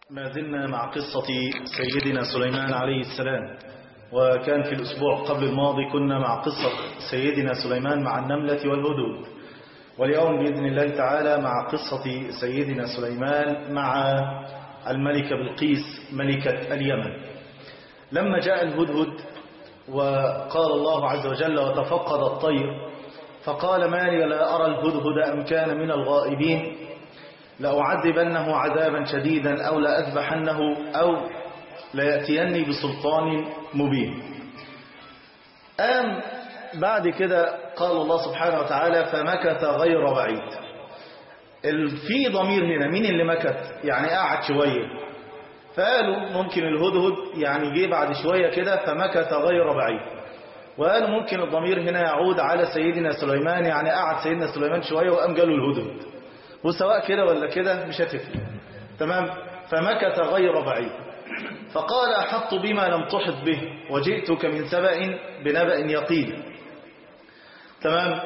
ما زلنا مع قصة سيدنا سليمان عليه السلام وكان في الأسبوع قبل الماضي كنا مع قصة سيدنا سليمان مع النملة والهدود واليوم بإذن الله تعالى مع قصة سيدنا سليمان مع الملكة بلقيس ملكة اليمن لما جاء الهدهد وقال الله عز وجل وتفقد الطير فقال ما لي لا أرى الهدهد أم كان من الغائبين لأعذبنه عذابا شديدا أو لأذبحنه أو ليأتيني بسلطان مبين قام بعد كده قال الله سبحانه وتعالى فمكث غير بعيد في ضمير هنا مين اللي مكث يعني قعد شوية فقالوا ممكن الهدهد يعني جه بعد شوية كده فمكث غير بعيد وقالوا ممكن الضمير هنا يعود على سيدنا سليمان يعني قعد سيدنا سليمان شوية وقام جاله الهدهد وسواء كده ولا كده مش هتفرق تمام فمكث غير بعيد فقال أحط بما لم تحط به وجئتك من سبأ بنبأ يقين تمام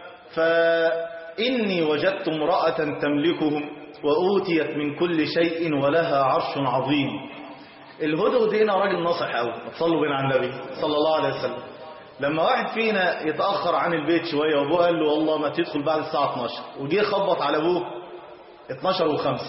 فإني وجدت امرأة تملكهم وأوتيت من كل شيء ولها عرش عظيم الهدهد هنا راجل ناصح قوي صلوا بين على النبي صلى الله عليه وسلم لما واحد فينا يتأخر عن البيت شوية وابوه قال له والله ما تدخل بعد الساعة 12 وجي خبط على ابوه 12 و5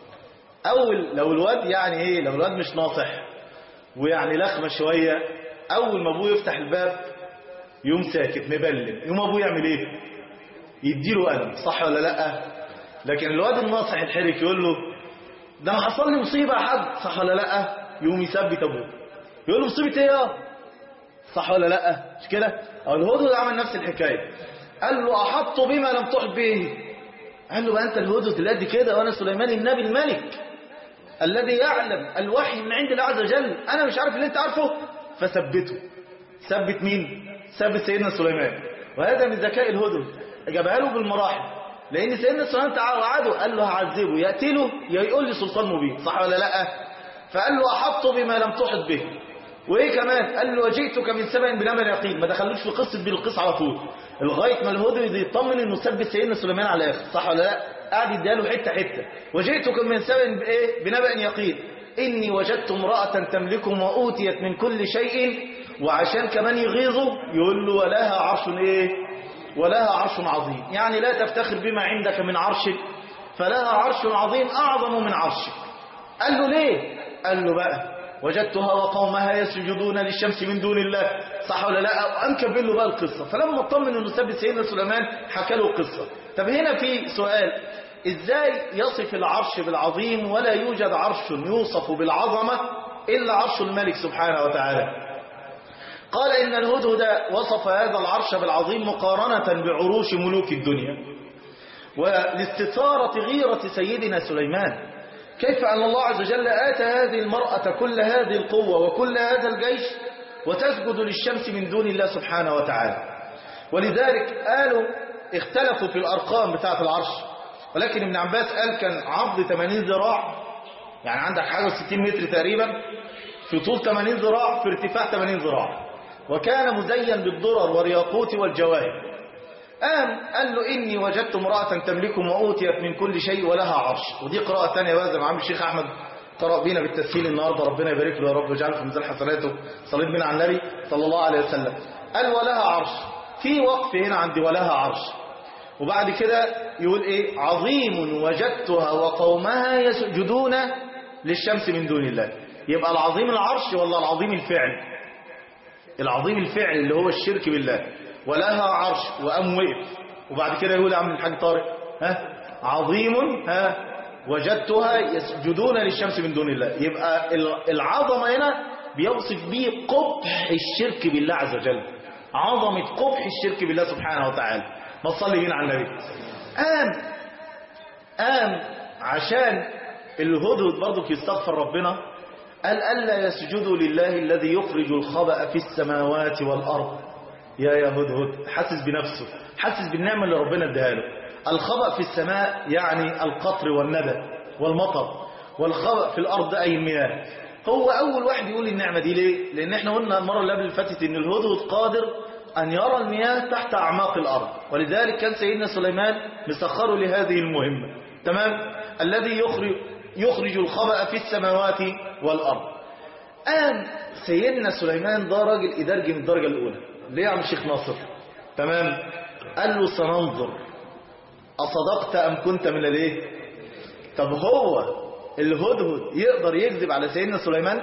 اول لو الواد يعني ايه لو الواد مش ناصح ويعني لخمة شوية اول ما ابوه يفتح الباب يوم ساكت مبلم يوم ابوه يعمل ايه يديله قلم صح ولا لا لكن الواد الناصح الحرك يقول له ده ما حصل لي مصيبة يا حاج صح ولا لا يوم يثبت ابوه يقول له مصيبة ايه صح ولا لا مش كده او الهدهد عمل نفس الحكاية قال له احط بما لم تحط به قال له بقى انت الهدهد اللي قد كده وانا سليمان النبي الملك الذي يعلم الوحي من عند الله عز وجل انا مش عارف اللي انت عارفه فثبته ثبت مين ثبت سيدنا سليمان وهذا من ذكاء الهدهد جابها له بالمراحل لان سيدنا سليمان تعالى وعده قال له هعذبه يقتله يا يقول لي سلطان مبين صح ولا لا فقال له احط بما لم تحط به وايه كمان قال له وجئتك من سبع بنمر يقين ما دخلوش في قصه بلقيس على طول لغايه ما الهدهد يطمن انه ثبت سيدنا سليمان على الاخر صح ولا لا قاعد يديله حته حته وجئتك من سبع بايه بنبأ يقين اني وجدت امراه تملكهم واوتيت من كل شيء وعشان كمان يغيظه يقول له ولها عرش ايه ولها عرش عظيم يعني لا تفتخر بما عندك من عرشك فلها عرش عظيم اعظم من عرشك قال له ليه قال له بقى وجدتها وقومها يسجدون للشمس من دون الله صح ولا لا قام كمل له بقى القصه فلما اطمن انه ثبت سيدنا سليمان حكى له القصه طب هنا في سؤال ازاي يصف العرش بالعظيم ولا يوجد عرش يوصف بالعظمه الا عرش الملك سبحانه وتعالى قال ان الهدهد وصف هذا العرش بالعظيم مقارنه بعروش ملوك الدنيا ولاستثاره غيره سيدنا سليمان كيف أن الله عز وجل آتى هذه المرأة كل هذه القوة وكل هذا الجيش وتسجد للشمس من دون الله سبحانه وتعالى ولذلك قالوا اختلفوا في الأرقام بتاعة العرش ولكن ابن عباس قال كان عرض 80 ذراع يعني عندك حاجة 60 متر تقريبا في طول 80 ذراع في ارتفاع 80 ذراع وكان مزين بالدرر والياقوت والجواهر قام قال له إني وجدت امرأة تملكهم وأوتيت من كل شيء ولها عرش ودي قراءة ثانية بقى زي ما عم الشيخ أحمد قرأ بينا بالتسهيل النهاردة ربنا يبارك له يا رب ويجعله في ميزان حسناته صليت بينا على النبي صلى الله عليه وسلم قال ولها عرش في وقف هنا عندي ولها عرش وبعد كده يقول ايه عظيم وجدتها وقومها يسجدون للشمس من دون الله يبقى العظيم العرش ولا العظيم الفعل العظيم الفعل اللي هو الشرك بالله ولها عرش وقام وقف وبعد كده يقول يا عم الحاج طارق ها عظيم ها وجدتها يسجدون للشمس من دون الله يبقى العظمه هنا بيوصف به قبح الشرك بالله عز وجل عظمه قبح الشرك بالله سبحانه وتعالى ما تصلي بينا على النبي قام قام عشان الهدهد برضك يستغفر ربنا قال الا يسجدوا لله الذي يخرج الخبأ في السماوات والارض يا يا هدهد حاسس بنفسه حاسس بالنعمة اللي ربنا اداها له الخبأ في السماء يعني القطر والندى والمطر والخبأ في الأرض أي المياه هو أول واحد يقول النعمة دي ليه؟ لأن احنا قلنا المرة اللي قبل اللي فاتت إن الهدهد قادر أن يرى المياه تحت أعماق الأرض ولذلك كان سيدنا سليمان مسخره لهذه المهمة تمام الذي يخرج يخرج الخبأ في السماوات والأرض قام سيدنا سليمان ده راجل إدارجي من الدرجة الأولى ليه يا عم الشيخ ناصر تمام قال له سننظر أصدقت أم كنت من الايه طب هو الهدهد يقدر يكذب على سيدنا سليمان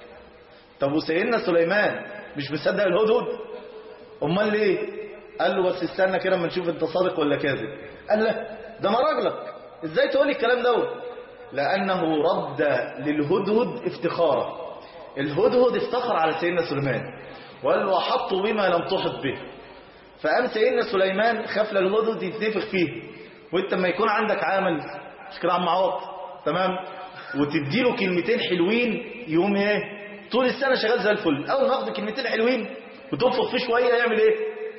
طب وسيدنا سليمان مش مصدق الهدهد امال ليه قال له بس استنى كده اما نشوف انت صادق ولا كاذب قال لا ده انا راجلك ازاي تقول لي الكلام دوت لانه رد للهدهد افتخارا الهدهد افتخر على سيدنا سليمان وقال له احط بما لم تحط به فقام سيدنا سليمان خاف للهدهد يتنفخ فيه وانت لما يكون عندك عامل مش كده عم عوض تمام وتديله كلمتين حلوين يقوم ايه طول السنه شغال زي الفل اول ما ياخد كلمتين حلوين وتنفخ فيه شويه يعمل ايه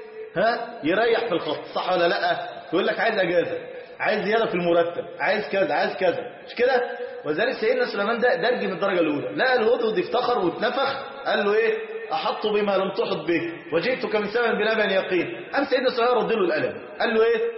ها يريح في الخط صح ولا لا يقول لك عايز اجازه عايز زياده في المرتب عايز كذا عايز كذا مش كده وذلك سيدنا سليمان ده درج من الدرجه الاولى لا الهدهد افتخر واتنفخ قال له ايه احط بما لم تحط به وجئتك من سبب بلبن يقين قام سيدنا سليمان رد له القلم قال له ايه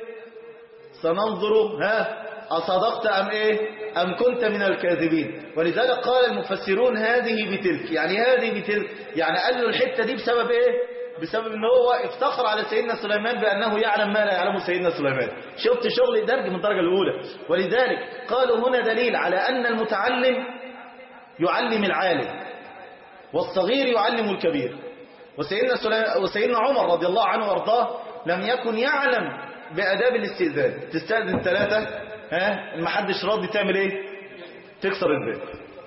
سننظر ها أصدقت أم إيه أم كنت من الكاذبين ولذلك قال المفسرون هذه بتلك يعني هذه بتلك يعني قال له الحتة دي بسبب إيه بسبب ان هو افتخر على سيدنا سليمان بأنه يعلم ما لا يعلمه سيدنا سليمان شفت شغل درج من الدرجة الأولى ولذلك قالوا هنا دليل على أن المتعلم يعلم العالم والصغير يعلم الكبير وسيدنا, سليمان وسيدنا عمر رضي الله عنه وارضاه لم يكن يعلم بأداب الاستئذان تستأذن ثلاثة ها ما حدش راضي تعمل ايه تكسر الباب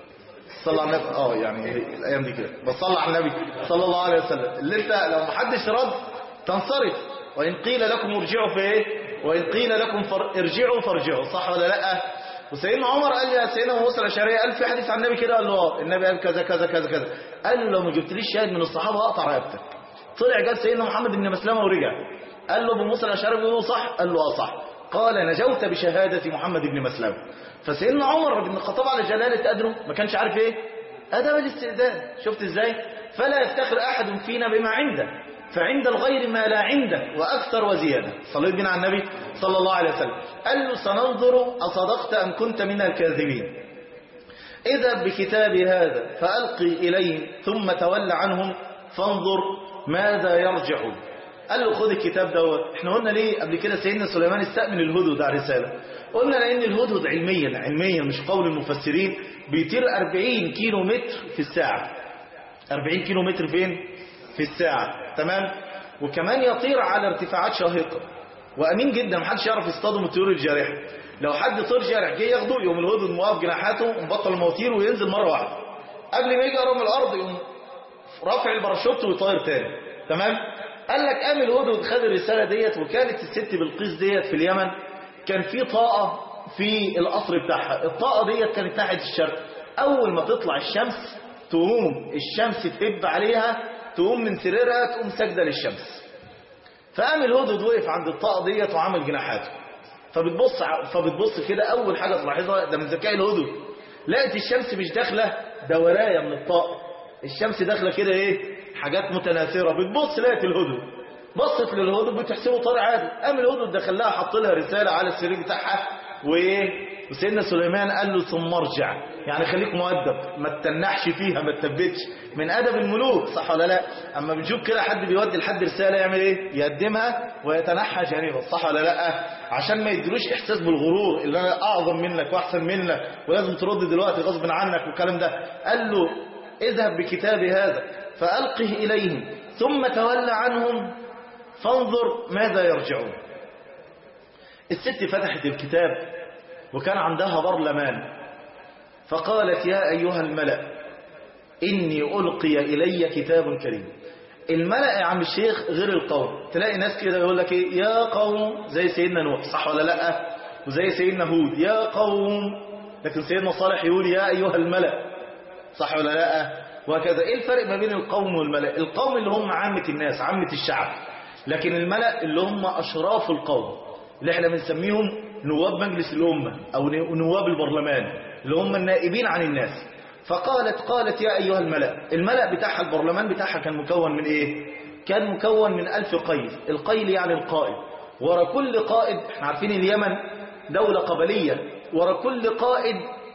صلى على النبي اه يعني الايام دي كده بس صلى على النبي صلى الله عليه وسلم اللي انت لو ما حدش رد تنصرف وان قيل لكم ارجعوا في ايه وان قيل لكم فر... ارجعوا فارجعوا صح ولا لا وسيدنا عمر قال يا سيدنا موسى الاشعري قال في حديث عن النبي كده قال له اه النبي قال كذا كذا كذا كذا قال له لو ما جبتليش شاهد من الصحابه اقطع رقبتك طلع جاب سيدنا محمد بن مسلمه ورجع قال له ابو موسى الاشعري بيقول له صح قال له اه صح قال نجوت بشهادة محمد بن مسلم فسيدنا عمر بن الخطاب على جلالة قدره ما كانش عارف ايه أدب الاستئذان شفت ازاي فلا يفتخر أحد فينا بما عنده فعند الغير ما لا عنده وأكثر وزيادة صليت بنا على النبي صلى الله عليه وسلم قال له سننظر أصدقت أم كنت من الكاذبين إذا بكتاب هذا فألقي إليه ثم تول عنهم فانظر ماذا يرجعون قال له خد الكتاب دوت احنا قلنا ليه قبل كده سيدنا سليمان استأمن الهدهد على الرسالة قلنا لأن الهدهد علميا علميا مش قول المفسرين بيطير 40 كيلو متر في الساعة 40 كيلو متر فين في الساعة تمام وكمان يطير على ارتفاعات شاهقة وأمين جدا محدش يعرف يصطادم الطيور الجارحة لو حد طير جارح جه ياخده يقوم الهدهد موقف جناحاته ومبطل المواتير وينزل مرة واحدة قبل ما يجي يقرب من الأرض يقوم رافع الباراشوت ويطير تاني تمام قال لك قام الهدهد خد الرسالة ديت وكانت الست بالقيس ديت في اليمن كان في طاقة في القصر بتاعها الطاقة ديت كانت ناحية الشرق أول ما تطلع الشمس تقوم الشمس تهب عليها تقوم من سريرها تقوم سجدة للشمس فقام الهدهد وقف عند الطاقة ديت وعمل جناحاته فبتبص فبتبص كده أول حاجة تلاحظها ده من ذكاء الهدهد لقت الشمس مش داخلة دوراية من الطاقة الشمس داخلة كده ايه حاجات متناثرة بتبص لقت الهدهد بصت للهدهد بتحسبه طار عادي قام الهدهد دخل لها حط لها رسالة على السرير بتاعها وايه وسيدنا سليمان قال له ثم ارجع يعني خليك مؤدب ما تتنحش فيها ما تثبتش من ادب الملوك صح ولا لا اما بنشوف كده حد بيودي لحد رساله يعمل ايه يقدمها ويتنحى جانبا صح ولا لا عشان ما يدلوش احساس بالغرور اللي انا اعظم منك واحسن منك ولازم ترد دلوقتي غصب عنك والكلام ده قال له اذهب بكتاب هذا فالقه اليهم ثم تولى عنهم فانظر ماذا يرجعون الست فتحت الكتاب وكان عندها برلمان فقالت يا أيها الملأ إني ألقي إلي كتاب كريم الملأ يا عم الشيخ غير القوم تلاقي ناس كده يقول لك إيه يا قوم زي سيدنا نوح صح ولا لا وزي سيدنا هود يا قوم لكن سيدنا صالح يقول يا أيها الملأ صح ولا لا وهكذا إيه الفرق ما بين القوم والملأ القوم اللي هم عامة الناس عامة الشعب لكن الملأ اللي هم أشراف القوم اللي احنا بنسميهم نواب مجلس الأمة أو نواب البرلمان اللي هم النائبين عن الناس فقالت قالت يا أيها الملأ الملأ بتاعها البرلمان بتاعها كان مكون من إيه كان مكون من ألف قيل القيل يعني القائد ورا كل قائد احنا عارفين اليمن دولة قبلية ورا كل قائد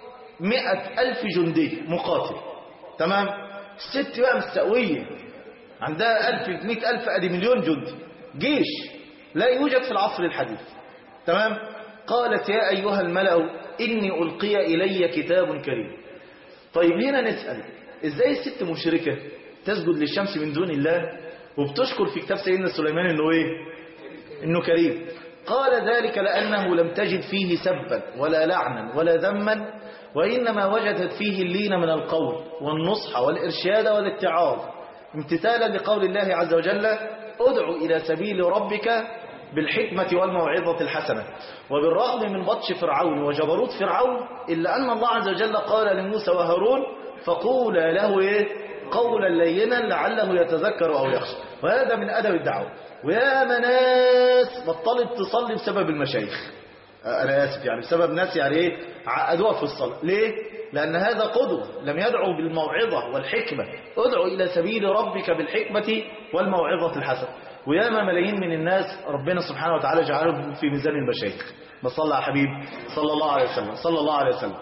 مئة ألف جندي مقاتل تمام الست بقى مستقوية عندها ألف مئة ألف أدي مليون جندي جيش لا يوجد في العصر الحديث تمام قالت يا أيها الملأ إني ألقي إلي كتاب كريم طيب هنا نسأل إزاي الست مشركة تسجد للشمس من دون الله وبتشكر في كتاب سيدنا سليمان إنه إيه إنه كريم قال ذلك لأنه لم تجد فيه سبا ولا لعنا ولا ذما وإنما وجدت فيه اللين من القول والنصح والإرشاد والاتعاظ امتثالا لقول الله عز وجل ادعو إلى سبيل ربك بالحكمة والموعظة الحسنة وبالرغم من بطش فرعون وجبروت فرعون إلا أن الله عز وجل قال لموسى وهارون فقولا له إيه؟ قولا لينا لعله يتذكر أو يخشى وهذا من أدب الدعوة ويا مناس بطلت تصلي بسبب المشايخ أنا آسف يعني بسبب ناس يعني إيه عقدوها في الصلاة ليه؟ لأن هذا قدوة لم يدعو بالموعظة والحكمة ادعو إلى سبيل ربك بالحكمة والموعظة الحسنة وياما ملايين من الناس ربنا سبحانه وتعالى جعلهم في ميزان المشايخ بصلى على حبيب صلى الله عليه وسلم صلى الله عليه وسلم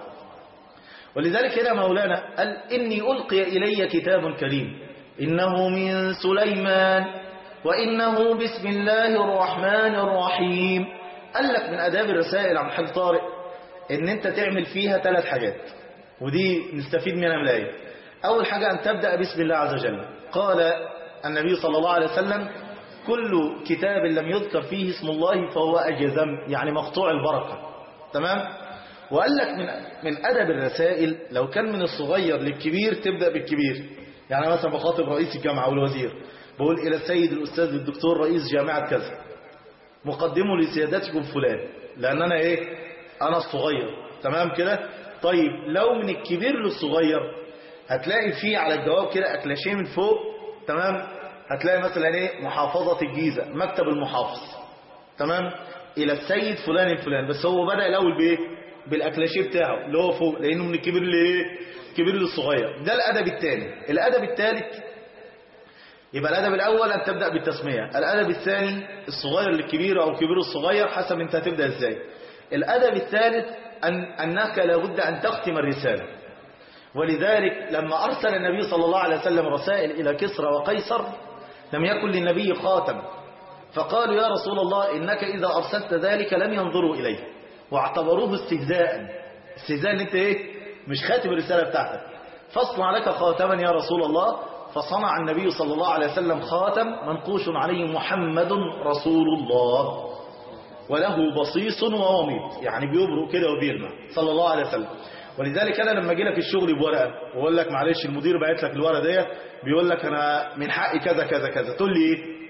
ولذلك هنا مولانا قال إني ألقي إلي كتاب كريم إنه من سليمان وإنه بسم الله الرحمن الرحيم قال لك من أداب الرسائل عن حاج طارق إن أنت تعمل فيها ثلاث حاجات ودي نستفيد منها من الآية أول حاجة أن تبدأ بسم الله عز وجل قال النبي صلى الله عليه وسلم كل كتاب لم يذكر فيه اسم الله فهو أجزم يعني مقطوع البركة تمام وقال لك من من أدب الرسائل لو كان من الصغير للكبير تبدأ بالكبير يعني مثلا بخاطب رئيس الجامعة والوزير بقول إلى السيد الأستاذ الدكتور رئيس جامعة كذا مقدمه لسيادتكم فلان لأن أنا إيه أنا الصغير تمام كده طيب لو من الكبير للصغير هتلاقي فيه على الجواب كده أكلاشيه من فوق تمام هتلاقي مثلا ايه محافظة الجيزة مكتب المحافظ تمام الى السيد فلان الفلان بس هو بدأ الاول بايه بالاكلاشيه بتاعه اللي هو فوق لانه من الكبير لايه كبير للصغير ده الادب الثاني الادب الثالث يبقى الادب الاول ان تبدا بالتسميه الادب الثاني الصغير للكبير او الكبير للصغير حسب انت هتبدا ازاي الادب الثالث ان انك لابد ان تختم الرساله ولذلك لما ارسل النبي صلى الله عليه وسلم رسائل الى كسرى وقيصر لم يكن للنبي خاتم فقالوا يا رسول الله إنك إذا أرسلت ذلك لم ينظروا إليه واعتبروه استهزاء استهزاء ان انت ايه مش خاتم الرسالة بتاعتك فاصنع لك خاتما يا رسول الله فصنع النبي صلى الله عليه وسلم خاتم منقوش عليه محمد رسول الله وله بصيص ووميض يعني بيبرق كده وبيلمع صلى الله عليه وسلم ولذلك انا لما اجي لك الشغل بورقه واقول لك معلش المدير باعت لك الورقه ديت بيقول لك انا من حقي كذا كذا كذا تقول لي ايه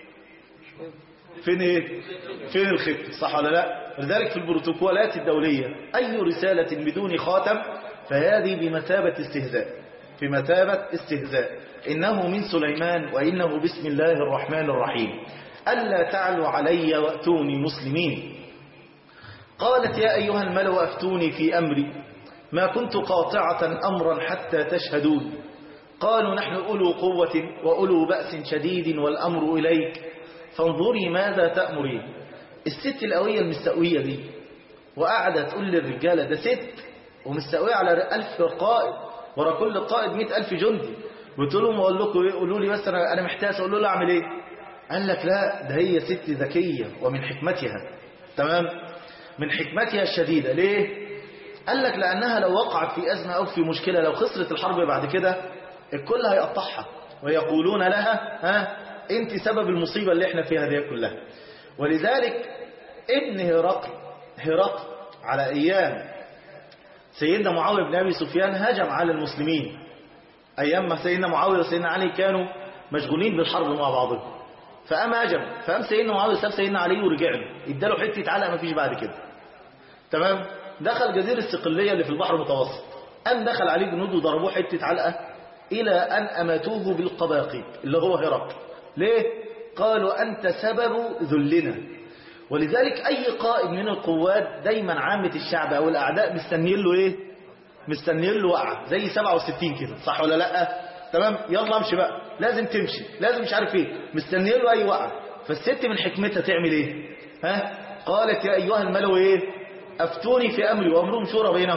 فين ايه فين الخط صح ولا لا لذلك في البروتوكولات الدوليه اي رساله بدون خاتم فهذه بمثابه استهزاء في مثابه استهزاء انه من سليمان وانه بسم الله الرحمن الرحيم الا تعلوا علي واتوني مسلمين قالت يا ايها الملأ افتوني في امري ما كنت قاطعة أمرا حتى تشهدون قالوا نحن أولو قوة وأولو بأس شديد والأمر إليك فانظري ماذا تأمرين الست القوية المستقوية دي وقاعدة تقول للرجالة ده ست ومستقوية على ألف قائد ورا كل قائد مئة ألف جندي وتقول لهم أقول لكم إيه قولوا لي بس أنا أنا محتاج أقول له أعمل إيه قال لك لا ده هي ست ذكية ومن حكمتها تمام من حكمتها الشديدة ليه قال لك لأنها لو وقعت في أزمة أو في مشكلة لو خسرت الحرب بعد كده الكل هيقطعها ويقولون لها ها انت سبب المصيبة اللي احنا فيها دي كلها ولذلك ابن هرقل هرقل على أيام سيدنا معاوية بن أبي سفيان هجم على المسلمين أيام ما سيدنا معاوية وسيدنا علي كانوا مشغولين بالحرب مع بعضهم فقام هجم فقام سيدنا معاوية ساب سيدنا علي ورجع له اداله حتة علقة ما فيش بعد كده تمام دخل جزيرة الصقلية اللي في البحر المتوسط قام دخل عليه جنود وضربوه حتة علقة إلى أن أماتوه بالقباقي اللي هو هرقل ليه؟ قالوا أنت سبب ذلنا ولذلك أي قائد من القوات دايما عامة الشعب أو الأعداء مستنيين له إيه؟ مستنيين له وقعة زي 67 كده صح ولا لأ؟ تمام يلا امشي بقى لازم تمشي لازم مش عارف ايه مستنيين له أي وقعة فالست من حكمتها تعمل ايه؟ ها؟ قالت يا أيها الملو ايه؟ أفتوني في أمري وأمرهم شورى بينهم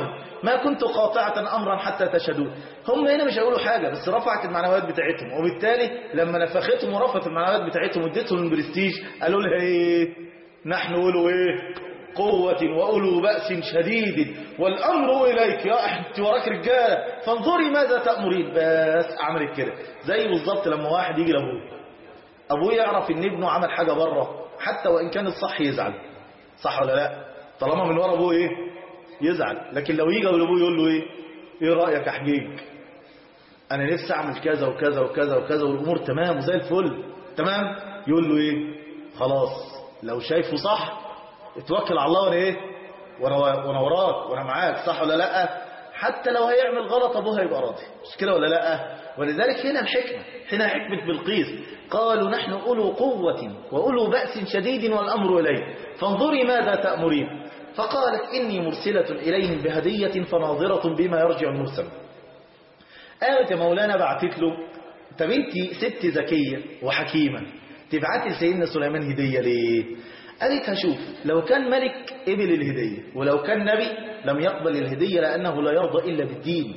ما كنت قاطعة أمرا حتى تشهدون هم هنا مش هيقولوا حاجة بس رفعت المعنويات بتاعتهم وبالتالي لما نفختهم ورفعت المعنويات بتاعتهم واديتهم البرستيج قالوا لها ايه نحن قولوا ايه قوة وأولو بأس شديد والأمر إليك يا أنت وراك رجالة فانظري ماذا تأمرين بس عملت كده زي بالظبط لما واحد يجي لأبوه أبوه يعرف إن ابنه عمل حاجة بره حتى وإن كان الصح يزعل صح ولا لا طالما من ورا أبوه إيه يزعل لكن لو يجي لأبوه يقول له إيه إيه رأيك يا حجيج أنا نفسي أعمل كذا وكذا وكذا وكذا والأمور تمام وزي الفل تمام يقول له إيه خلاص لو شايفه صح اتوكل على الله وانا ايه وانا وانا وراك وانا معاك صح ولا لا حتى لو هيعمل غلط ابوه هيبقى راضي مش كده ولا لا ولذلك هنا الحكمه هنا حكمه بلقيس قالوا نحن اولو قوه واولو باس شديد والامر اليه فانظري ماذا تامرين فقالت اني مرسله اليهم بهديه فناظره بما يرجع المرسل قالت يا مولانا بعتت له طب انت ست ذكيه وحكيمه تبعتي لسيدنا سليمان هديه ليه قالت هشوف لو كان ملك قبل الهدية ولو كان نبي لم يقبل الهدية لأنه لا يرضى إلا بالدين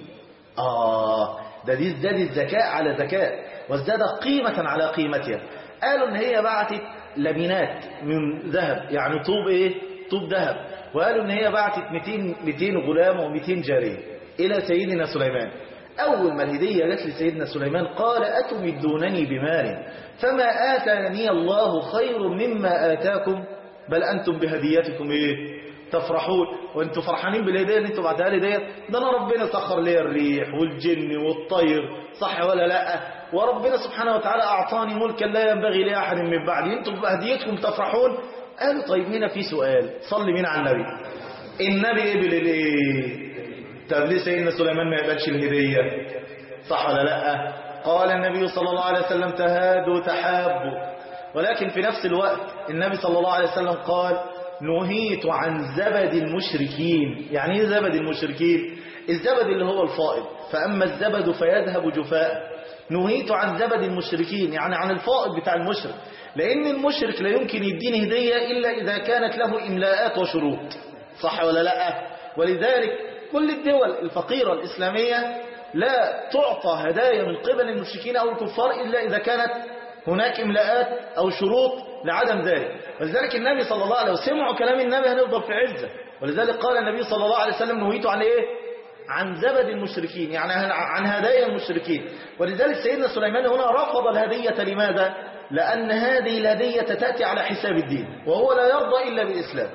آه ده دي ازداد الذكاء على ذكاء وازداد قيمة على قيمتها قالوا ان هي بعتت لبنات من ذهب يعني طوب ايه طوب ذهب وقالوا ان هي بعتت 200 200 غلام و200 جارية الى سيدنا سليمان اول ما الهدية جت لسيدنا سليمان قال اتمدونني بمال فما آتاني الله خير مما آتاكم بل أنتم بهديتكم إيه تفرحون وانتم فرحانين بالهدية اللي انتم بعتها لي ديت ده انا ربنا سخر لي الريح والجن والطير صح ولا لا وربنا سبحانه وتعالى اعطاني ملكا لا ينبغي لاحد من بعدي انتم بهديتكم تفرحون قالوا طيب هنا في سؤال صلي مين على النبي النبي قبل الايه طب ليه سيدنا سليمان ما يقبلش الهديه صح ولا لا قال النبي صلى الله عليه وسلم تهادوا تحابوا ولكن في نفس الوقت النبي صلى الله عليه وسلم قال نهيت عن زبد المشركين يعني ايه زبد المشركين الزبد اللي هو الفائض فأما الزبد فيذهب جفاء نهيت عن زبد المشركين يعني عن الفائض بتاع المشرك لأن المشرك لا يمكن يديني هدية إلا إذا كانت له إملاءات وشروط صح ولا لا ولذلك كل الدول الفقيرة الإسلامية لا تعطى هدايا من قبل المشركين أو الكفار إلا إذا كانت هناك إملاءات أو شروط لعدم ذلك ولذلك النبي صلى الله عليه وسلم سمعوا كلام النبي هنفضل في عزة ولذلك قال النبي صلى الله عليه وسلم نهيت عن إيه عن زبد المشركين يعني عن هدايا المشركين ولذلك سيدنا سليمان هنا رفض الهدية لماذا لأن هذه الهدية تأتي على حساب الدين وهو لا يرضى إلا بالإسلام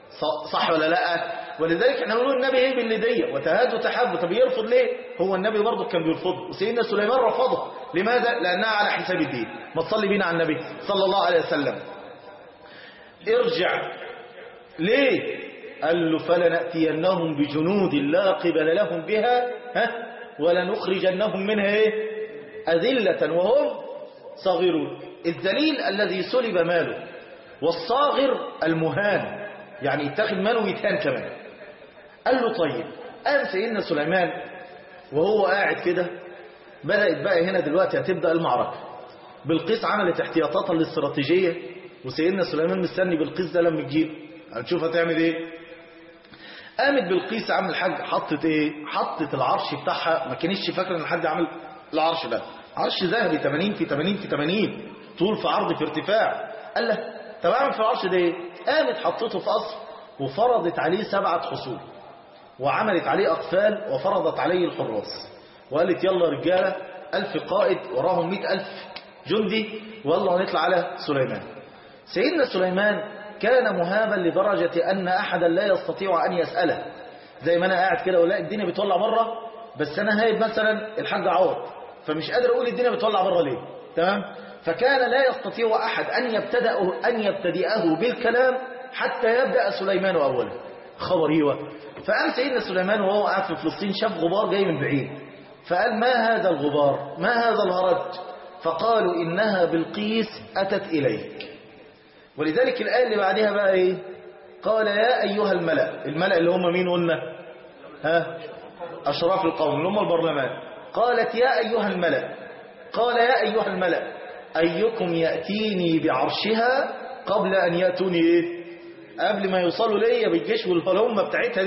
صح ولا لا ولذلك احنا نقول النبي ايه بالهديه وتهاد تحب طب يرفض ليه هو النبي برضه كان بيرفضه وسيدنا سليمان رفضه لماذا لانها على حساب الدين ما تصلي بينا على النبي صلى الله عليه وسلم ارجع ليه قال له فلناتينهم بجنود لا قبل لهم بها ها ولنخرجنهم منها ايه اذله وهم صاغرون الذليل الذي سلب ماله والصاغر المهان يعني يتاخد ماله ويتهان كمان قال له طيب قام سيدنا سليمان وهو قاعد كده بدأت بقى هنا دلوقتي هتبدأ المعركة بالقيس عملت احتياطاتها الاستراتيجية وسيدنا سليمان مستني بالقيس ده لما تجيب هنشوف هتعمل ايه قامت بالقيس عامل حاجة حطت ايه حطت العرش بتاعها ما كانتش فاكره ان حد عمل العرش ده عرش ذهبي 80 في 80 في 80 طول في عرض في ارتفاع قال له طب اعمل في العرش ده ايه قامت حطته في قصر وفرضت عليه سبعة حصول وعملت عليه أقفال وفرضت عليه الحراس وقالت يلا رجالة ألف قائد وراهم مئة ألف جندي والله هنطلع على سليمان سيدنا سليمان كان مهابا لدرجة أن أحدا لا يستطيع أن يسأله زي ما أنا قاعد كده ولا الدنيا بتولع بره بس أنا هايب مثلا الحاج عوض فمش قادر أقول الدنيا بتولع بره ليه تمام فكان لا يستطيع أحد أن يبتدأه, أن يبتدئه بالكلام حتى يبدأ سليمان أولا خبر ايوه فقام سيدنا سليمان وهو قاعد في فلسطين شاف غبار جاي من بعيد فقال ما هذا الغبار ما هذا الهرج فقالوا إنها بالقيس أتت إليك ولذلك الآية اللي بعدها بقى إيه قال يا أيها الملأ الملأ اللي هم مين قلنا ها أشراف القوم اللي هم البرلمان قالت يا أيها الملأ قال يا أيها الملأ أيكم يأتيني بعرشها قبل أن يأتوني إيه قبل ما يوصلوا ليا بالجيش والهلمة بتاعتها دي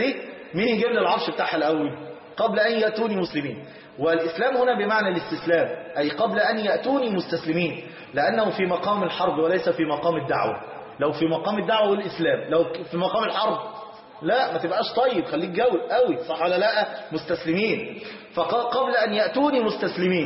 مين يجيب لي العرش بتاعها الأول قبل أن يأتوني مسلمين والإسلام هنا بمعنى الاستسلام أي قبل أن يأتوني مستسلمين لأنه في مقام الحرب وليس في مقام الدعوة لو في مقام الدعوة والإسلام لو في مقام الحرب لا ما تبقاش طيب خليك جو قوي صح ولا لا مستسلمين فقبل أن يأتوني مستسلمين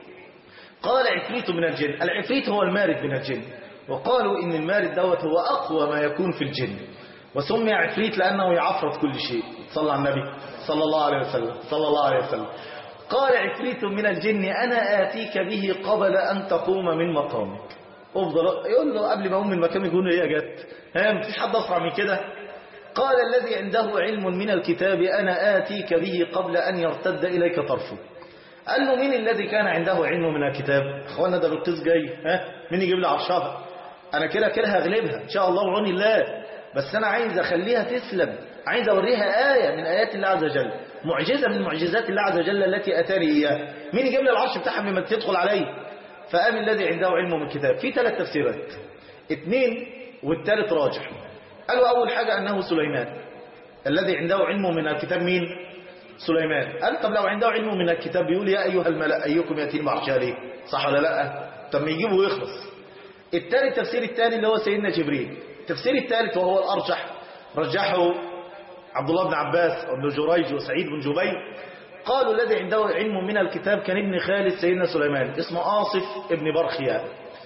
قال عفريت من الجن العفريت هو المارد من الجن وقالوا إن المارد دوت هو أقوى ما يكون في الجن وسمي عفريت لأنه يعفرت كل شيء صلى على النبي صلى الله عليه وسلم صلى الله عليه وسلم قال عفريت من الجن أنا آتيك به قبل أن تقوم من مقامك افضل يقول له قبل ما أقوم من مكاني يقول له إيه يا جت ها مفيش حد أسرع من كده قال الذي عنده علم من الكتاب أنا آتيك به قبل أن يرتد إليك طرفه قال له مين الذي كان عنده علم من الكتاب اخوانا ده القيس جاي ها مين يجيب لي عرشها انا كده كده هغلبها ان شاء الله وعون الله بس انا عايز اخليها تسلم عايز اوريها آية من آيات الله عز وجل معجزة من معجزات الله عز وجل التي أتاني إياها مين يجيب لي العرش بتاعها قبل ما تدخل عليه فقام الذي عنده علم من الكتاب في ثلاث تفسيرات اثنين والثالث راجح قالوا أول حاجة أنه سليمان الذي عنده علم من الكتاب مين سليمان قال طب لو عنده علم من الكتاب بيقول يا أيها الملأ أيكم يأتي بعرشها ليه صح ولا لا طب ما يجيبه ويخلص الثالث التفسير الثاني اللي هو سيدنا جبريل التفسير الثالث وهو الأرجح رجحه عبد الله بن عباس وابن جريج وسعيد بن جبير قالوا الذي عنده علم من الكتاب كان ابن خالد سيدنا سليمان اسمه آصف ابن برخيا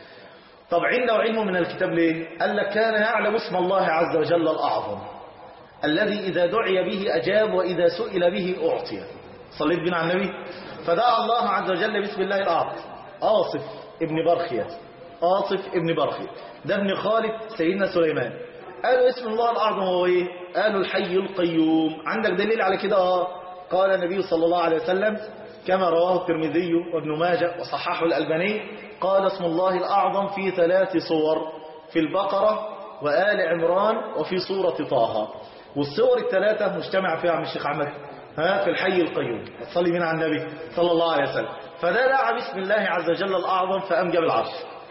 طب عنده علم من الكتاب ليه قال لك كان يعلم اسم الله عز وجل الأعظم الذي إذا دعي به أجاب وإذا سئل به أعطي صليت بنا على النبي فدعا الله عز وجل باسم الله الأعظم آصف ابن برخيا آصف ابن برخيا ده ابن خالد سيدنا سليمان قالوا اسم الله الأعظم هو إيه قالوا الحي القيوم عندك دليل على كده آه قال النبي صلى الله عليه وسلم كما رواه الترمذي وابن ماجه وصححه الألباني قال اسم الله الأعظم في ثلاث صور في البقرة وآل عمران وفي سورة طه والصور الثلاثة مجتمع فيها عم الشيخ عمد ها في الحي القيوم صلي من على النبي صلى الله عليه وسلم فده دعا باسم الله عز وجل الأعظم فأنجب العرش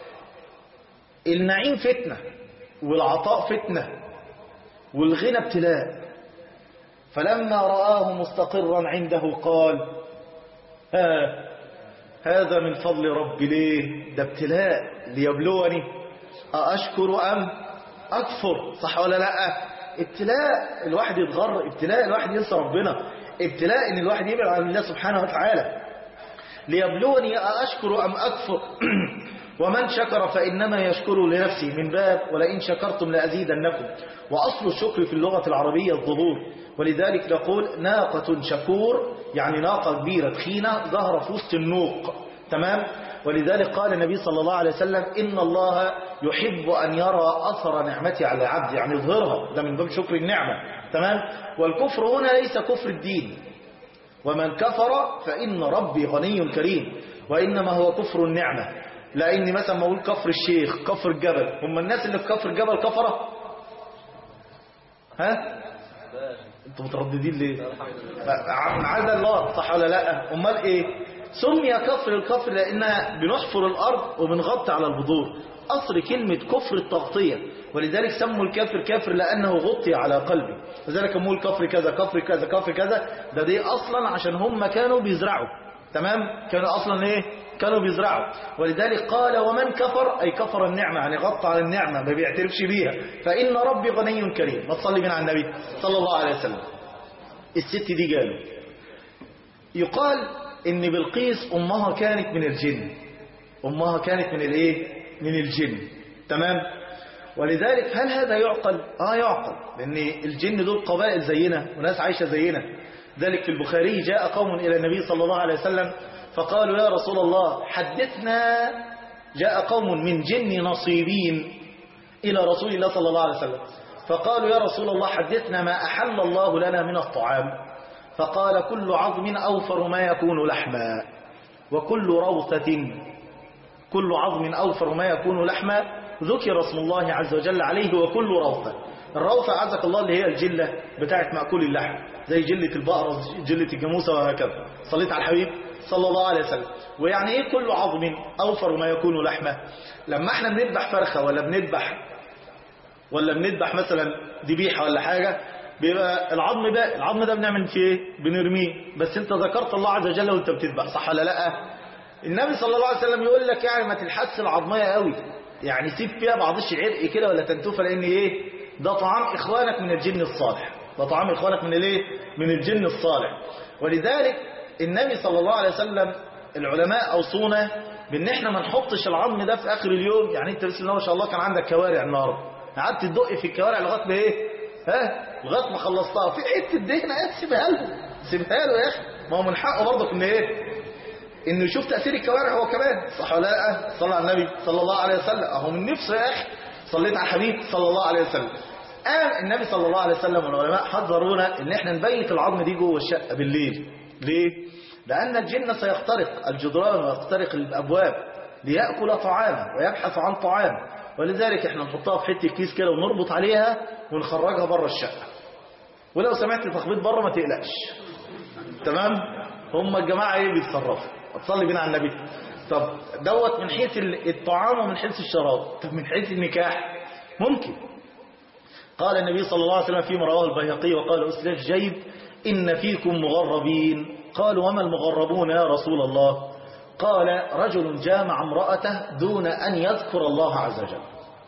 النعيم فتنة والعطاء فتنة والغنى ابتلاء فلما رآه مستقرا عنده قال ها هذا من فضل ربي ليه ده ابتلاء ليبلوني أأشكر أم أكفر صح ولا لا ابتلاء الواحد يتغر ابتلاء الواحد ينسى ربنا ابتلاء ان الواحد يبعد عن الله سبحانه وتعالى ليبلوني أأشكر أم أكفر ومن شكر فإنما يشكر لنفسه من باب ولئن شكرتم لأزيدنكم وأصل الشكر في اللغة العربية الظهور ولذلك نقول ناقة شكور يعني ناقة كبيرة تخينة ظهر في وسط النوق تمام ولذلك قال النبي صلى الله عليه وسلم إن الله يحب أن يرى أثر نعمته على العبد يعني يظهرها ده من باب شكر النعمة تمام والكفر هنا ليس كفر الدين ومن كفر فإن ربي غني كريم وإنما هو كفر النعمة لأني مثلا ما أقول كفر الشيخ كفر الجبل هم الناس اللي في كفر الجبل كفرة ها انتوا مترددين ليه عز الله صح ولا لا امال ايه سمي كفر الكفر لانها بنحفر الارض وبنغطي على البذور اصل كلمة كفر التغطية ولذلك سموا الكافر كافر لانه غطي على قلبه لذلك سموه الكفر كذا كفر كذا كفر كذا ده دي اصلا عشان هم كانوا بيزرعوا تمام كانوا اصلا ايه كانوا بيزرعوا ولذلك قال ومن كفر أي كفر النعمة يعني غطى على النعمة ما بيعترفش بيها فإن ربي غني كريم ما تصلي بنا على النبي صلى الله عليه وسلم الست دي قالوا يقال إن بلقيس أمها كانت من الجن أمها كانت من الإيه من الجن تمام ولذلك هل هذا يعقل آه يعقل لأن الجن دول قبائل زينا وناس عايشة زينا ذلك في البخاري جاء قوم إلى النبي صلى الله عليه وسلم فقالوا يا رسول الله حدثنا جاء قوم من جن نصيبين إلى رسول الله صلى الله عليه وسلم فقالوا يا رسول الله حدثنا ما أحل الله لنا من الطعام فقال كل عظم أوفر ما يكون لحما وكل روثة كل عظم أوفر ما يكون لحما ذكر اسم الله عز وجل عليه وكل روثة الروثة عزك الله اللي هي الجلة بتاعت مأكول اللحم زي جلة البقرة جلة الجاموسة وهكذا صليت على الحبيب صلى الله عليه وسلم ويعني ايه كل عظم اوفر ما يكون لحمه لما احنا بنذبح فرخه ولا بنذبح ولا بنذبح مثلا ذبيحه ولا حاجه بيبقى العظم ده العظم ده بنعمل فيه ايه بنرميه بس انت ذكرت الله عز وجل وانت بتذبح صح ولا لا النبي صلى الله عليه وسلم يقول لك يعني ما تلحس العظميه قوي يعني سيب فيها بعضش عرق كده ولا تنتوفه لان ايه ده طعام اخوانك من الجن الصالح ده طعام اخوانك من الايه من الجن الصالح ولذلك النبي صلى الله عليه وسلم العلماء اوصونا بان احنا ما نحطش العظم ده في اخر اليوم يعني انت بسم الله ما شاء الله كان عندك كوارع النهارده قعدت تدق في الكوارع لغايه ما ايه ها لغايه ما خلصتها في حته دهنه ايه سيبها له سيبها له يا اخي ما هو من حقه برضك ان ايه انه يشوف تاثير الكوارع هو كمان صح ولا لا صلى على النبي صلى الله عليه وسلم اهو من نفسه يا اخي صليت على الحبيب صلى الله عليه وسلم قال النبي صلى الله عليه وسلم والعلماء حذرونا ان احنا نبيت العظم دي جوه الشقه بالليل ليه لان الجن سيخترق الجدران ويخترق الابواب ليأكل طعاما ويبحث عن طعام ولذلك احنا نحطها في حته كيس كده ونربط عليها ونخرجها بره الشقه ولو سمعت تخبيط بره ما تقلقش تمام هم الجماعه ايه بيتصرفوا تصلي بينا على النبي طب دوت من حيث الطعام ومن حيث الشراب طب من حيث النكاح ممكن قال النبي صلى الله عليه وسلم فيما رواه البيهقي وقال أسلف جيب إن فيكم مغربين قالوا وما المغربون يا رسول الله قال رجل جامع امرأته دون أن يذكر الله عز وجل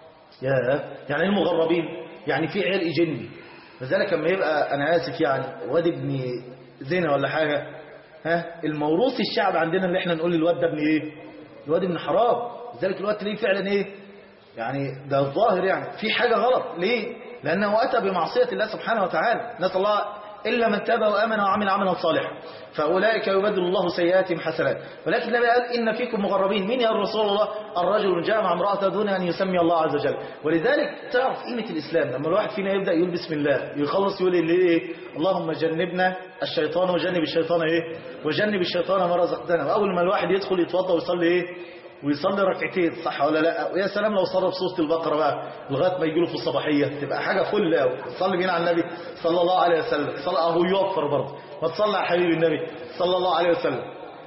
يا يعني المغربين يعني في عرق جني لذلك لما يبقى أنا آسف يعني واد ابن زنا ولا حاجة ها الموروث الشعب عندنا اللي احنا نقول للواد ده ابن ايه الواد ابن حرام لذلك الواد ليه فعلا ايه يعني ده الظاهر يعني في حاجة غلط ليه لأنه أتى بمعصية الله سبحانه وتعالى نسأل الله إلا من تاب وآمن وعمل عملا صالحا فأولئك يبدل الله سيئاتهم حسنات ولكن النبي قال إن فيكم مغربين من يا رسول الله الرجل جاء مع امرأته دون أن يسمي الله عز وجل ولذلك تعرف قيمة الإسلام لما الواحد فينا يبدأ يقول بسم الله يخلص يقول اللي إيه اللهم جنبنا الشيطان وجنب الشيطان إيه وجنب الشيطان ما رزقتنا وأول ما الواحد يدخل يتوضى ويصلي إيه ويصلي ركعتين صح ولا لا ويا سلام لو صلى بصوره البقره بقى لغايه ما يجي له في الصباحيه تبقى حاجه فل قوي صلي بينا على النبي صلى الله عليه وسلم صلى اهو يوفر برضه ما تصلي على حبيب النبي صلى الله عليه وسلم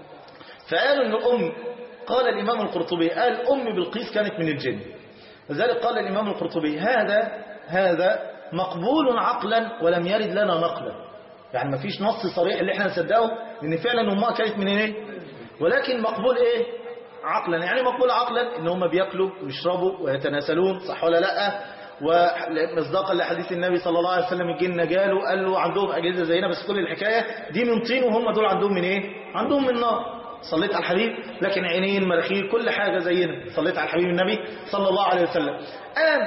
فقالوا ان ام قال الامام القرطبي قال ام بلقيس كانت من الجن لذلك قال الامام القرطبي هذا هذا مقبول عقلا ولم يرد لنا نقلا يعني ما فيش نص صريح اللي احنا نصدقه لان فعلا امها كانت من ايه ولكن مقبول ايه عقلا يعني مقبول عقلا ان هم بياكلوا ويشربوا ويتناسلون صح ولا لا ومصداقا لحديث النبي صلى الله عليه وسلم الجن جاله قال له عندهم اجهزه زينا بس كل الحكايه دي من طين وهم دول عندهم من ايه عندهم من نار صليت على الحبيب لكن عينين مناخير كل حاجه زينا صليت على الحبيب النبي صلى الله عليه وسلم قام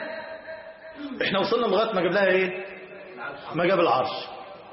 احنا وصلنا لغايه ما جاب لها ايه ما جاب العرش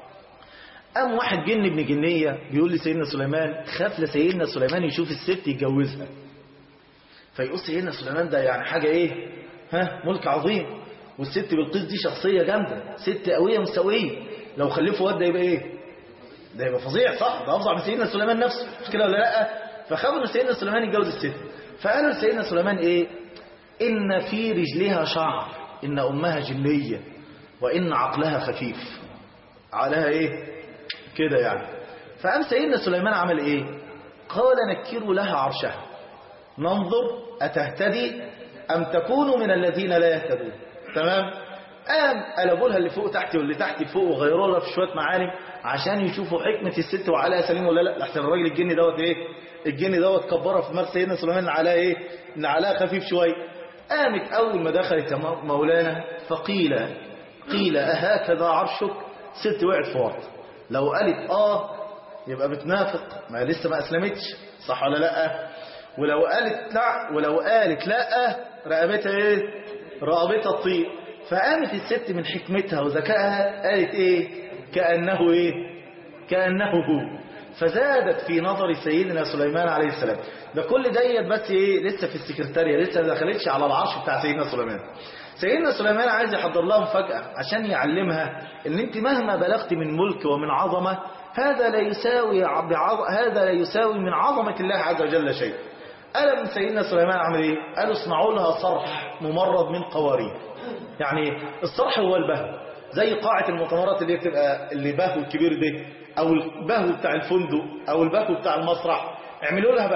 قام واحد جن ابن جنية بيقول لسيدنا سليمان خاف لسيدنا سليمان يشوف الست يتجوزها فيقول سيدنا سليمان ده يعني حاجة ايه ها ملك عظيم والست بالقيس دي شخصية جامدة ست قوية مستوية لو خلفوا واد ده يبقى ايه ده يبقى فظيع صح ده افظع من سيدنا سليمان نفسه مش كده ولا لا فخافوا ان سيدنا سليمان يتجوز الست فقالوا لسيدنا سليمان ايه ان في رجلها شعر ان امها جنية وان عقلها خفيف عليها ايه كده يعني فقام سيدنا سليمان عمل ايه قال نكروا لها عرشها ننظر أتهتدي أم تكون من الذين لا يهتدون تمام قام قلبوا لها اللي فوق تحت واللي تحت فوق وغيروا لها في شويه معالم عشان يشوفوا حكمة الست وعليها سليم ولا لا لحسن الراجل الجني دوت ايه الجني دوت كبرها في مرس سيدنا سليمان على ايه ان عليها خفيف شويه قامت اول ما دخلت مولانا فقيل قيل أهكذا عرشك ست وقعت في ورط لو قالت اه يبقى بتنافق ما لسه ما اسلمتش صح ولا لا ولو قالت لا ولو قالت لا رقبتها ايه رقبتها تطير فقامت الست من حكمتها وذكائها قالت ايه كأنه ايه كأنه هو فزادت في نظر سيدنا سليمان عليه السلام ده كل ديت بس ايه لسه في السكرتارية لسه ما دخلتش على العرش بتاع سيدنا سليمان سيدنا سليمان عايز يحضر لها مفاجأة عشان يعلمها ان انت مهما بلغت من ملك ومن عظمة هذا لا يساوي بعظ... هذا لا يساوي من عظمة الله عز وجل شيء قال من سيدنا سليمان عمل ايه قالوا اصنعوا لها صرح ممرض من قوارير يعني الصرح هو البهو زي قاعة المؤتمرات اللي بتبقى اللي بهو الكبير ده او البهو بتاع الفندق او البهو بتاع المسرح اعملوا لها بهو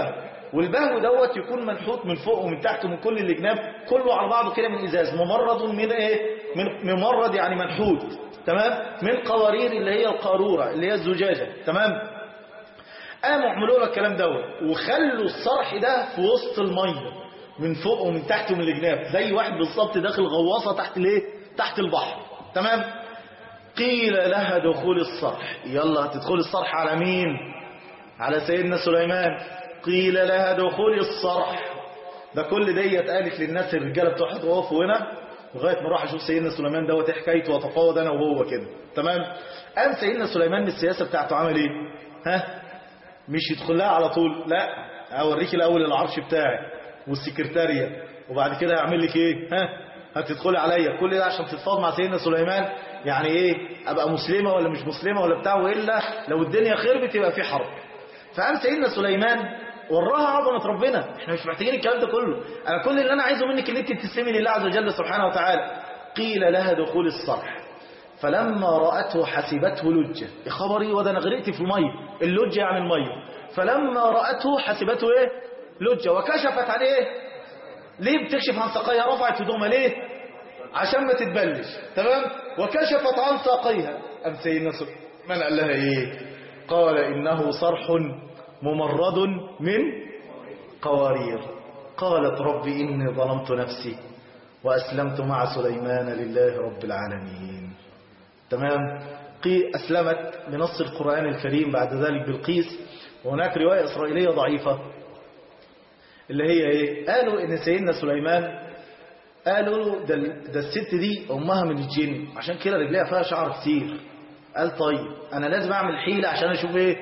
والبهو دوت يكون منحوت من فوق ومن تحت ومن كل الجناب كله على بعضه كده من ازاز ممرض من ايه من ممرض يعني منحوت تمام من قوارير اللي هي القارورة اللي هي الزجاجة تمام قاموا عملوا له الكلام دوت وخلوا الصرح ده في وسط الميه من فوق ومن تحت ومن الجناب زي واحد بالظبط داخل غواصه تحت الايه تحت البحر تمام قيل لها دخول الصرح يلا هتدخل الصرح على مين على سيدنا سليمان قيل لها دخول الصرح ده كل ديت قالت للناس الرجاله بتوع وقفوا هنا لغايه ما راح اشوف سيدنا سليمان دوت ايه حكايته واتفاوض انا وهو كده تمام قام سيدنا سليمان من السياسه بتاعته عمل ايه ها مش يدخل لها على طول لا اوريك الاول العرش بتاعي والسكرتاريه وبعد كده هيعمل لك ايه ها هتدخلي عليا كل ده عشان تتفاوض مع سيدنا سليمان يعني ايه ابقى مسلمه ولا مش مسلمه ولا بتاع والا لو الدنيا خربت يبقى في حرب فقام سيدنا سليمان وراها عظمه ربنا احنا مش محتاجين الكلام ده كله انا كل اللي انا عايزه منك ان انت تسلمي لله عز وجل سبحانه وتعالى قيل لها دخول الصرح فلما رأته حسبته لجة يا خبري وده انا غرقت في المية اللجة يعني المية فلما رأته حسبته ايه لجة وكشفت عليه ايه ليه بتكشف عن ساقيها رفعت هدومها ليه عشان ما تتبلش تمام وكشفت عن ساقيها أم سيدنا من قال لها ايه قال إنه صرح ممرد من قوارير قالت رب إني ظلمت نفسي وأسلمت مع سليمان لله رب العالمين تمام قي أسلمت بنص القرآن الكريم بعد ذلك بالقيس وهناك رواية إسرائيلية ضعيفة اللي هي إيه قالوا إن سيدنا سليمان قالوا له ده, ده الست دي أمها من الجن عشان كده رجليها فيها شعر كتير قال طيب أنا لازم أعمل حيلة عشان أشوف إيه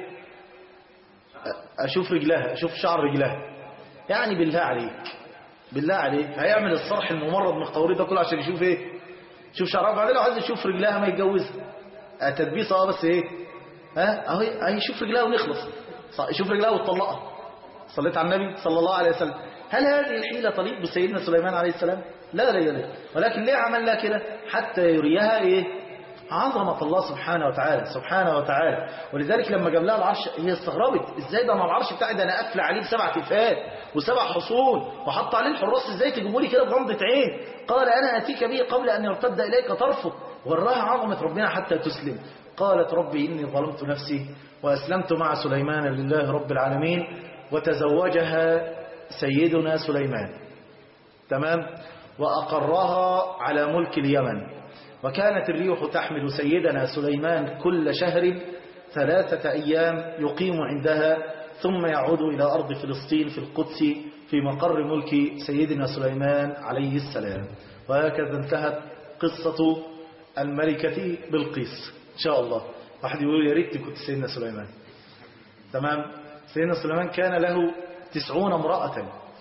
أشوف رجلها أشوف شعر رجلها يعني بالله عليك بالله عليك هيعمل الصرح الممرض مختوري ده كله عشان يشوف ايه شوف شعرها بعدين لو عايز يشوف رجلها ما يتجوزها تدبيسه اه بس ايه ها اهو هيشوف رجلها ونخلص يشوف رجلها وتطلقها صليت على النبي صلى الله عليه وسلم هل هذه الحيلة تليق بسيدنا سليمان عليه السلام لا لا يليق ولكن ليه عمل لها كده حتى يريها ايه عظمة الله سبحانه وتعالى سبحانه وتعالى ولذلك لما جاب لها العرش هي استغربت ازاي ده انا العرش بتاعي ده انا قافل عليه بسبع كفات وسبع حصون وحط عليه الحراس ازاي تجيبوا لي كده بغمضة عين قال انا اتيك به قبل ان يرتد اليك طرفك وراها عظمة ربنا حتى تسلم قالت ربي اني ظلمت نفسي واسلمت مع سليمان لله رب العالمين وتزوجها سيدنا سليمان تمام وأقرها على ملك اليمن وكانت الريح تحمل سيدنا سليمان كل شهر ثلاثة أيام يقيم عندها ثم يعود إلى أرض فلسطين في القدس في مقر ملك سيدنا سليمان عليه السلام وهكذا انتهت قصة الملكة بالقيس إن شاء الله واحد يقول يا ريت كنت سيدنا سليمان تمام سيدنا سليمان كان له تسعون امرأة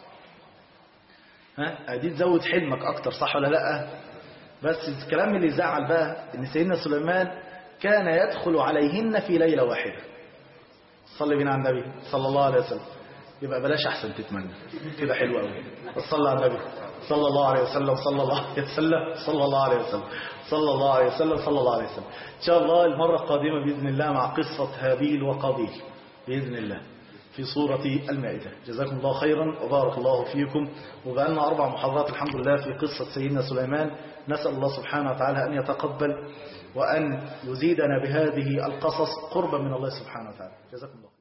ها ادي تزود حلمك اكتر صح ولا لا بس الكلام اللي زعل بقى ان سيدنا سليمان كان يدخل عليهن في ليلة واحدة صلي بنا على النبي صلى الله عليه وسلم يبقى بلاش احسن تتمنى كده حلو قوي صلى على النبي صلى الله عليه وسلم صلى الله عليه وسلم صلى الله عليه وسلم صلى الله عليه وسلم صلى الله عليه وسلم ان شاء الله المرة القادمة بإذن الله مع قصة هابيل وقابيل بإذن الله في صورة المائدة جزاكم الله خيرا وبارك الله فيكم وبقالنا أربع محاضرات الحمد لله في قصة سيدنا سليمان نسأل الله سبحانه وتعالى أن يتقبل وأن يزيدنا بهذه القصص قربا من الله سبحانه وتعالى جزاكم الله